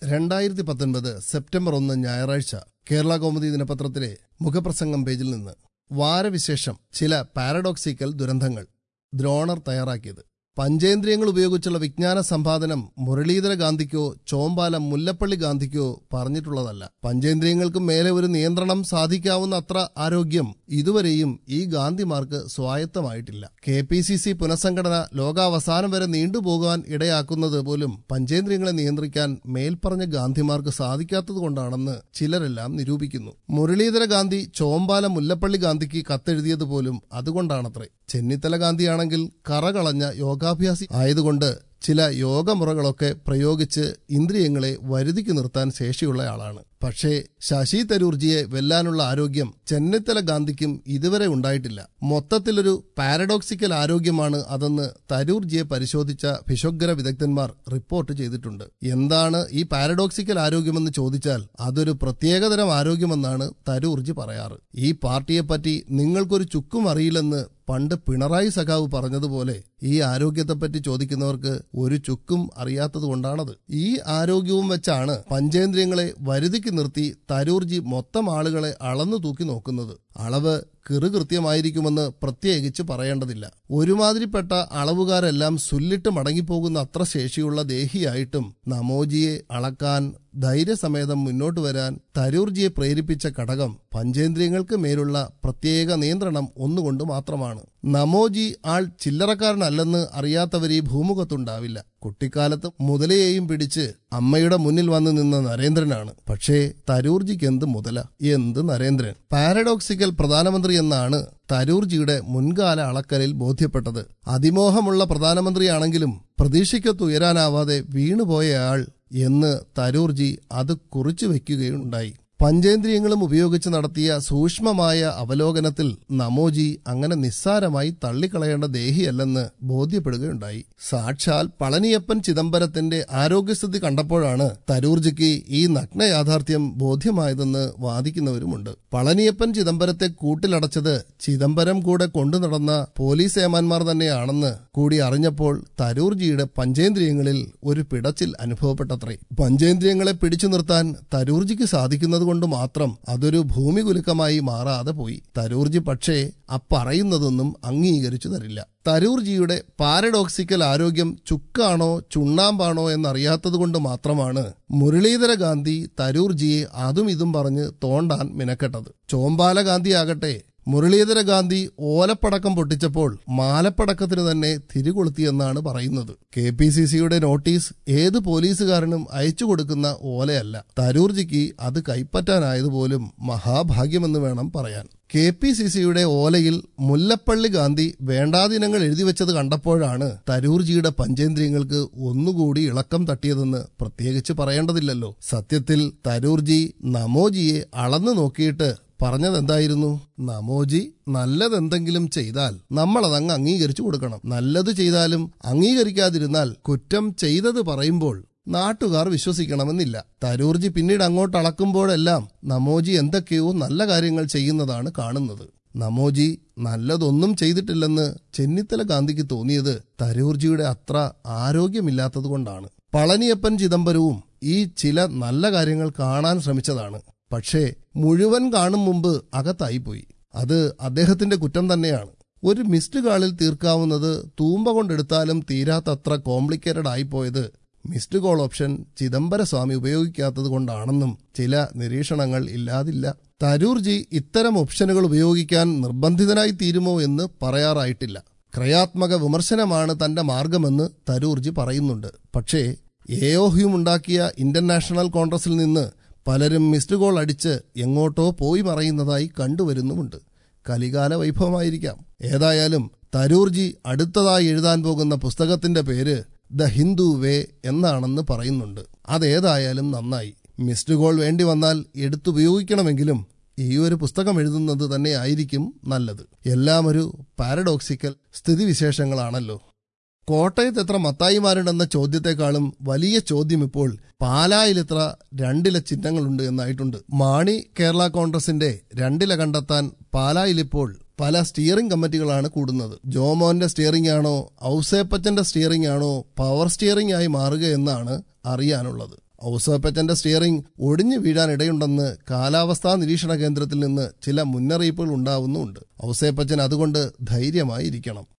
രണ്ടായിരത്തി പത്തൊൻപത് സെപ്റ്റംബർ ഒന്ന് ഞായറാഴ്ച കേരള കൗമുദി ദിനപത്രത്തിലെ മുഖപ്രസംഗം പേജിൽ നിന്ന് വാരവിശേഷം ചില പാരഡോക്സിക്കൽ ദുരന്തങ്ങൾ ദ്രോണർ തയ്യാറാക്കിയത് പഞ്ചേന്ദ്രിയങ്ങൾ ഉപയോഗിച്ചുള്ള വിജ്ഞാന സമ്പാദനം മുരളീധര ഗാന്ധിക്കോ ചോമ്പാലം മുല്ലപ്പള്ളി ഗാന്ധിക്കോ പറഞ്ഞിട്ടുള്ളതല്ല പഞ്ചേന്ദ്രിയങ്ങൾക്ക് മേലെ ഒരു നിയന്ത്രണം സാധിക്കാവുന്ന അത്ര ആരോഗ്യം ഇതുവരെയും ഈ ഗാന്ധിമാർക്ക് സ്വായത്തമായിട്ടില്ല കെ പി സി സി പുനഃസംഘടന ലോകാവസാനം വരെ നീണ്ടുപോകാൻ ഇടയാക്കുന്നത് പോലും പഞ്ചേന്ദ്രിയങ്ങളെ നിയന്ത്രിക്കാൻ മേൽപ്പറഞ്ഞ ഗാന്ധിമാർക്ക് സാധിക്കാത്തതുകൊണ്ടാണെന്ന് ചിലരെല്ലാം നിരൂപിക്കുന്നു മുരളീധര ഗാന്ധി ചോമ്പാലം മുല്ലപ്പള്ളി ഗാന്ധിക്ക് കത്തെഴുതിയത് പോലും അതുകൊണ്ടാണത്രേ ചെന്നിത്തല ഗാന്ധിയാണെങ്കിൽ കറകളഞ്ഞ യോഗാഭ്യാസി ആയതുകൊണ്ട് ചില യോഗമുറകളൊക്കെ പ്രയോഗിച്ച് ഇന്ദ്രിയങ്ങളെ വരുതിക്ക് നിർത്താൻ ശേഷിയുള്ളയാളാണ് പക്ഷേ ശശി തരൂർജിയെ വെല്ലാനുള്ള ആരോഗ്യം ചെന്നിത്തല ഗാന്ധിക്കും ഇതുവരെ ഉണ്ടായിട്ടില്ല മൊത്തത്തിലൊരു പാരഡോക്സിക്കൽ ആരോഗ്യമാണ് അതെന്ന് തരൂർജിയെ പരിശോധിച്ച ഭിഷോഗ്ര വിദഗ്ധന്മാർ റിപ്പോർട്ട് ചെയ്തിട്ടുണ്ട് എന്താണ് ഈ പാരഡോക്സിക്കൽ ആരോഗ്യമെന്ന് ചോദിച്ചാൽ അതൊരു പ്രത്യേകതരം ആരോഗ്യമെന്നാണ് തരൂർജി പറയാറ് ഈ പാർട്ടിയെപ്പറ്റി നിങ്ങൾക്കൊരു ചുക്കും അറിയില്ലെന്ന് പണ്ട് പിണറായി സഖാവ് പറഞ്ഞതുപോലെ ഈ ആരോഗ്യത്തെപ്പറ്റി ചോദിക്കുന്നവർക്ക് ഒരു ചുക്കും അറിയാത്തതുകൊണ്ടാണത് ഈ ആരോഗ്യവും വെച്ചാണ് പഞ്ചേന്ദ്രിയങ്ങളെ വരുതിക്ക് നിർത്തി തരൂർജി മൊത്തം ആളുകളെ അളന്നു തൂക്കി നോക്കുന്നത് അളവ് കൃത്യമായിരിക്കുമെന്ന് പ്രത്യേകിച്ച് പറയേണ്ടതില്ല ഒരുമാതിരിപ്പെട്ട അളവുകാരെല്ലാം സുല്ലിട്ട് മടങ്ങിപ്പോകുന്ന അത്ര ശേഷിയുള്ള ദേഹിയായിട്ടും നമോജിയെ അളക്കാൻ ധൈര്യസമേതം മുന്നോട്ട് വരാൻ തരൂർജിയെ പ്രേരിപ്പിച്ച ഘടകം പഞ്ചേന്ദ്രിയങ്ങൾക്ക് മേലുള്ള പ്രത്യേക നിയന്ത്രണം ഒന്നുകൊണ്ട് മാത്രമാണ് നമോജി ആൾ ചില്ലറക്കാരനല്ലെന്ന് അറിയാത്തവർ ഈ ഭൂമുഖത്തുണ്ടാവില്ല കുട്ടിക്കാലത്ത് മുതലയെയും പിടിച്ച് അമ്മയുടെ മുന്നിൽ വന്ന് നിന്ന നരേന്ദ്രനാണ് പക്ഷേ തരൂർജിക്ക് എന്ത് മുതല എന്ത് നരേന്ദ്രൻ പാരഡോക്സിക്കൽ പ്രധാനമന്ത്രി എന്നാണ് തരൂർജിയുടെ മുൻകാല അളക്കലിൽ ബോധ്യപ്പെട്ടത് അതിമോഹമുള്ള പ്രധാനമന്ത്രിയാണെങ്കിലും പ്രതീക്ഷയ്ക്കൊത്തുയരാനാവാതെ വീണുപോയയാൾ എന്ന് തരൂർജി അത് കുറിച്ചു വയ്ക്കുകയുണ്ടായി പഞ്ചേന്ദ്രിയങ്ങളും ഉപയോഗിച്ച് നടത്തിയ സൂക്ഷ്മമായ അവലോകനത്തിൽ നമോജി അങ്ങനെ നിസ്സാരമായി തള്ളിക്കളയേണ്ട ദേഹിയല്ലെന്ന് ബോധ്യപ്പെടുകയുണ്ടായി സാക്ഷാൽ പളനിയപ്പൻ ചിദംബരത്തിന്റെ ആരോഗ്യസ്ഥിതി കണ്ടപ്പോഴാണ് തരൂർജിക്ക് ഈ നഗ്ന യാഥാർത്ഥ്യം ബോധ്യമായതെന്ന് വാദിക്കുന്നവരുമുണ്ട് പളനിയപ്പൻ ചിദംബരത്തെ കൂട്ടിലടച്ചത് ചിദംബരം കൂടെ കൊണ്ടു നടന്ന പോലീസ് ഏമാന്മാർ തന്നെയാണെന്ന് കൂടി അറിഞ്ഞപ്പോൾ തരൂർജിയുടെ പഞ്ചേന്ദ്രിയങ്ങളിൽ ഒരു പിടച്ചിൽ അനുഭവപ്പെട്ടത്രേ പഞ്ചേന്ദ്രിയങ്ങളെ പിടിച്ചു നിർത്താൻ തരൂർജിക്ക് സാധിക്കുന്നത് കൊണ്ട് മാത്രം അതൊരു ഭൂമി കുലുക്കമായി മാറാതെ പോയി തരൂർജി പക്ഷേ അപ്പറയുന്നതൊന്നും അംഗീകരിച്ചു തരില്ല തരൂർജിയുടെ പാരഡോക്സിക്കൽ ആരോഗ്യം ചുക്കാണോ ചുണ്ണാമ്പാണോ എന്നറിയാത്തതുകൊണ്ട് മാത്രമാണ് മുരളീധര ഗാന്ധി തരൂർജിയെ അതും ഇതും പറഞ്ഞ് തോണ്ടാൻ മിനക്കെട്ടത് ചോമ്പാല ഗാന്ധിയാകട്ടെ മുരളീധര ഗാന്ധി ഓലപ്പടക്കം പൊട്ടിച്ചപ്പോൾ മാലപ്പടക്കത്തിന് തന്നെ തിരികൊളുത്തിയെന്നാണ് പറയുന്നത് കെ പി സി സിയുടെ നോട്ടീസ് ഏത് പോലീസുകാരനും അയച്ചു കൊടുക്കുന്ന ഓലയല്ല തരൂർജിക്ക് അത് കൈപ്പറ്റാനായതുപോലും മഹാഭാഗ്യമെന്ന് വേണം പറയാൻ കെ പി സി സിയുടെ ഓലയിൽ മുല്ലപ്പള്ളി ഗാന്ധി വേണ്ടാദിനങ്ങൾ എഴുതിവെച്ചത് കണ്ടപ്പോഴാണ് തരൂർജിയുടെ പഞ്ചേന്ദ്രിയങ്ങൾക്ക് ഒന്നുകൂടി ഇളക്കം തട്ടിയതെന്ന് പ്രത്യേകിച്ച് പറയേണ്ടതില്ലല്ലോ സത്യത്തിൽ തരൂർജി നമോജിയെ അളന്നു നോക്കിയിട്ട് പറഞ്ഞതെന്തായിരുന്നു നമോജി നല്ലതെന്തെങ്കിലും ചെയ്താൽ നമ്മളതങ്ങ് അംഗീകരിച്ചു കൊടുക്കണം നല്ലത് ചെയ്താലും അംഗീകരിക്കാതിരുന്നാൽ കുറ്റം ചെയ്തത് പറയുമ്പോൾ നാട്ടുകാർ വിശ്വസിക്കണമെന്നില്ല തരൂർജി പിന്നീട് അങ്ങോട്ട് അളക്കുമ്പോഴെല്ലാം നമോജി എന്തൊക്കെയോ നല്ല കാര്യങ്ങൾ ചെയ്യുന്നതാണ് കാണുന്നത് നമോജി നല്ലതൊന്നും ചെയ്തിട്ടില്ലെന്ന് ചെന്നിത്തല ഗാന്ധിക്ക് തോന്നിയത് തരൂർജിയുടെ അത്ര ആരോഗ്യമില്ലാത്തതുകൊണ്ടാണ് പളനിയപ്പൻ ചിദംബരവും ഈ ചില നല്ല കാര്യങ്ങൾ കാണാൻ ശ്രമിച്ചതാണ് പക്ഷേ മുഴുവൻ കാണും മുമ്പ് അകത്തായിപ്പോയി അത് അദ്ദേഹത്തിന്റെ കുറ്റം തന്നെയാണ് ഒരു മിസ്ഡ് കാളിൽ തീർക്കാവുന്നത് തൂമ്പ കൊണ്ടെടുത്താലും തീരാത്തത്ര കോംപ്ലിക്കേറ്റഡ് ആയിപ്പോയത് മിസ്ഡ് കോൾ ഓപ്ഷൻ ചിദംബരസ്വാമി ഉപയോഗിക്കാത്തത് കൊണ്ടാണെന്നും ചില നിരീക്ഷണങ്ങൾ ഇല്ലാതില്ല തരൂർജി ഇത്തരം ഓപ്ഷനുകൾ ഉപയോഗിക്കാൻ നിർബന്ധിതനായി തീരുമോ എന്ന് പറയാറായിട്ടില്ല ക്രയാത്മക വിമർശനമാണ് തന്റെ മാർഗമെന്ന് തരൂർജി പറയുന്നുണ്ട് പക്ഷേ എയോഹ്യും ഉണ്ടാക്കിയ ഇന്റർനാഷണൽ കോൺഗ്രസിൽ നിന്ന് പലരും മിസ്ഡ് കോൾ അടിച്ച് എങ്ങോട്ടോ പോയി മറയുന്നതായി കണ്ടുവരുന്നുമുണ്ട് കലികാല വൈഭവമായിരിക്കാം ഏതായാലും തരൂർജി അടുത്തതായി എഴുതാൻ പോകുന്ന പുസ്തകത്തിന്റെ പേര് ദ ഹിന്ദു വേ എന്നാണെന്ന് പറയുന്നുണ്ട് അതേതായാലും നന്നായി മിസ്ഡ് കോൾ വേണ്ടി വന്നാൽ എടുത്തുപയോഗിക്കണമെങ്കിലും ഈ ഒരു പുസ്തകം എഴുതുന്നത് തന്നെ ആയിരിക്കും നല്ലത് എല്ലാം ഒരു പാരഡോക്സിക്കൽ സ്ഥിതിവിശേഷങ്ങളാണല്ലോ കോട്ടയത്ത് എത്ര മത്തായിമാരുണ്ടെന്ന ചോദ്യത്തെക്കാളും വലിയ ചോദ്യം ഇപ്പോൾ പാലായിൽ എത്ര രണ്ടില ചിഹ്നങ്ങളുണ്ട് എന്നായിട്ടുണ്ട് മാണി കേരള കോൺഗ്രസിന്റെ രണ്ടില കണ്ടെത്താൻ പാലായിലിപ്പോൾ പല സ്റ്റിയറിംഗ് കമ്മിറ്റികളാണ് കൂടുന്നത് ജോമോന്റെ സ്റ്റിയറിംഗ് ആണോ ഔസേപ്പച്ചന്റെ സ്റ്റിയറിംഗ് ആണോ പവർ സ്റ്റിയറിംഗ് ആയി മാറുക എന്നാണ് അറിയാനുള്ളത് ഔസേപ്പച്ചന്റെ സ്റ്റിയറിംഗ് ഒടിഞ്ഞു വീഴാനിടയുണ്ടെന്ന് കാലാവസ്ഥാ നിരീക്ഷണ കേന്ദ്രത്തിൽ നിന്ന് ചില മുന്നറിയിപ്പുകൾ ഉണ്ടാവുന്നുമുണ്ട് ഔസേപ്പച്ചൻ അതുകൊണ്ട് ധൈര്യമായിരിക്കണം